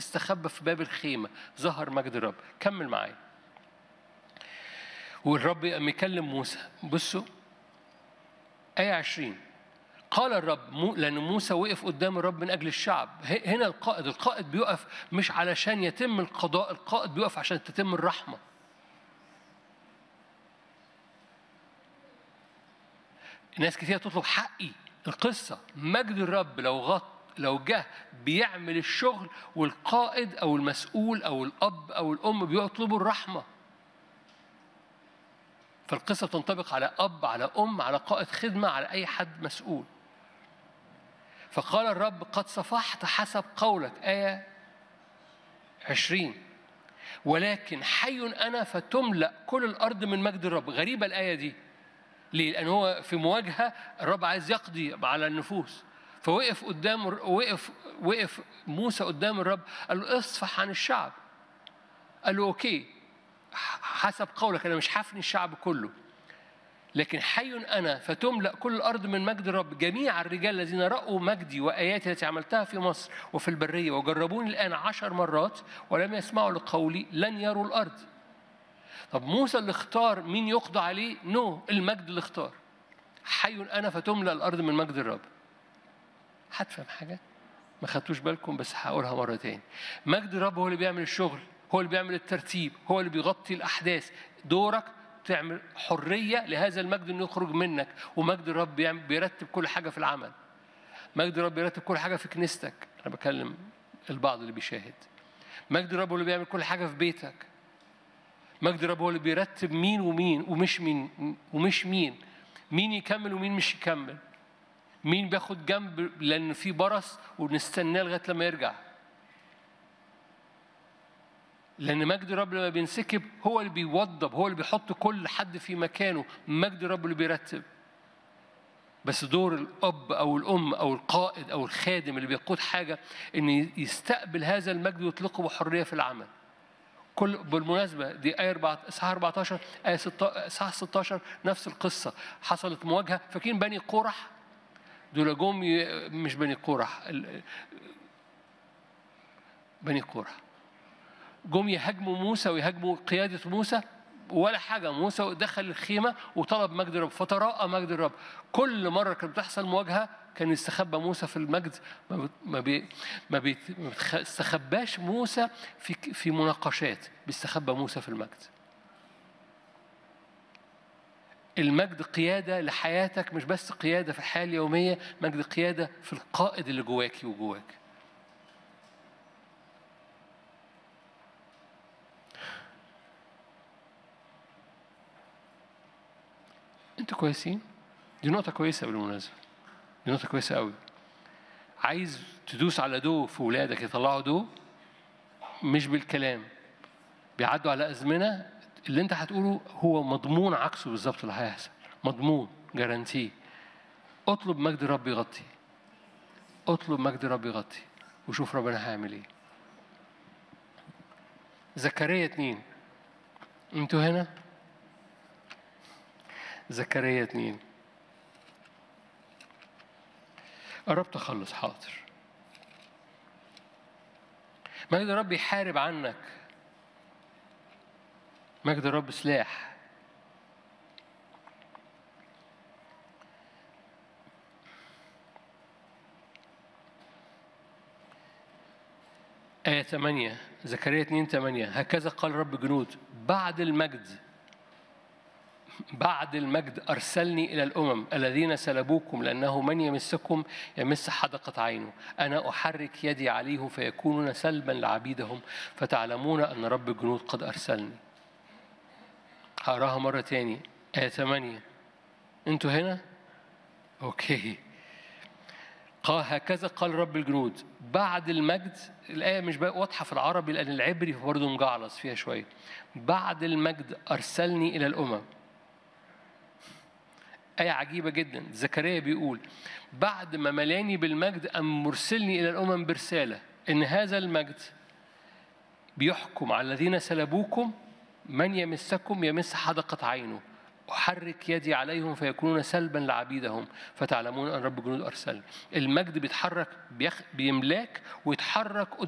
استخبى في باب الخيمة ظهر مجد الرب كمل معايا والرب قام يكلم موسى بصوا آية 20 قال الرب مو لأن موسى وقف قدام الرب من أجل الشعب ه- هنا القائد القائد بيقف مش علشان يتم القضاء القائد بيقف عشان تتم الرحمة ناس كتير تطلب حقي القصة مجد الرب لو غط لو جه بيعمل الشغل والقائد أو المسؤول أو الأب أو الأم بيطلبوا الرحمة فالقصة تنطبق على أب على أم على قائد خدمة على أي حد مسؤول فقال الرب قد صفحت حسب قولك آية عشرين ولكن حي أنا فتملأ كل الأرض من مجد الرب غريبة الآية دي ليه؟ لأن هو في مواجهة الرب عايز يقضي على النفوس فوقف قدام وقف وقف موسى قدام الرب قال له اصفح عن الشعب قال له اوكي حسب قولك انا مش هفني الشعب كله لكن حي انا فتملا كل الارض من مجد الرب جميع الرجال الذين راوا مجدي واياتي التي عملتها في مصر وفي البريه وجربوني الان عشر مرات ولم يسمعوا لقولي لن يروا الارض طب موسى اللي اختار مين يقضى عليه نو المجد اللي اختار حي انا فتملا الارض من مجد الرب هتفهم حاجه ما خدتوش بالكم بس هقولها مره تاني مجد الرب هو اللي بيعمل الشغل هو اللي بيعمل الترتيب هو اللي بيغطي الاحداث دورك تعمل حريه لهذا المجد انه يخرج منك ومجد الرب بيعمل بيرتب كل حاجه في العمل مجد الرب بيرتب كل حاجه في كنيستك انا بكلم البعض اللي بيشاهد مجد الرب هو اللي بيعمل كل حاجه في بيتك مجد الرب هو اللي بيرتب مين ومين ومش مين ومش مين مين يكمل ومين مش يكمل مين بياخد جنب لان في برص ونستناه لغايه لما يرجع لان مجد الرب لما بينسكب هو اللي بيوضب هو اللي بيحط كل حد في مكانه مجد الرب اللي بيرتب بس دور الاب او الام او القائد او الخادم اللي بيقود حاجه ان يستقبل هذا المجد ويطلقه بحريه في العمل كل بالمناسبه دي ايه 4 اصحاح 14 ايه 16 اصحاح 16 نفس القصه حصلت مواجهه فاكرين بني قرح دول جم ي- مش بني قرح ال- بني قرح جم يهاجموا موسى ويهاجموا قيادة موسى ولا حاجة موسى دخل الخيمة وطلب مجد الرب فتراءى مجد الرب كل مرة كانت بتحصل مواجهة كان يستخبى موسى في المجد ما بي ما بي ما بيستخباش موسى في في مناقشات بيستخبى موسى في المجد المجد قيادة لحياتك مش بس قيادة في الحياة اليومية مجد قيادة في القائد اللي جواكي وجواك انتوا كويسين دي نقطة كويسة بالمناسبة دي نقطة كويسة قوي عايز تدوس على دو في ولادك يطلعوا دو مش بالكلام بيعدوا على أزمنة اللي انت هتقوله هو مضمون عكسه بالظبط اللي هيحصل مضمون جارانتي اطلب مجد رب يغطي اطلب مجد رب يغطي وشوف ربنا هيعمل ايه زكريا اتنين انتوا هنا زكريا اتنين قربت اخلص حاضر مجد الرب يحارب عنك مجد الرب سلاح آية 8 زكريا 2 8 هكذا قال رب جنود بعد المجد بعد المجد أرسلني إلى الأمم الذين سلبوكم لأنه من يمسكم يمس حدقة عينه أنا أحرك يدي عليهم فيكونون سلبا لعبيدهم فتعلمون أن رب الجنود قد أرسلني هقراها مرة تاني آية 8 أنتوا هنا؟ أوكي قال هكذا قال رب الجنود بعد المجد الآية مش بقى واضحة في العربي لأن العبري برضه مجعلص فيها شوية بعد المجد أرسلني إلى الأمم آية عجيبة جدا زكريا بيقول بعد ما ملاني بالمجد أم مرسلني إلى الأمم برسالة إن هذا المجد بيحكم على الذين سلبوكم من يمسكم يمس حدقة عينه أحرك يدي عليهم فيكونون سلبا لعبيدهم فتعلمون أن رب جنود أرسلني المجد بيتحرك بيخ... بيملاك ويتحرك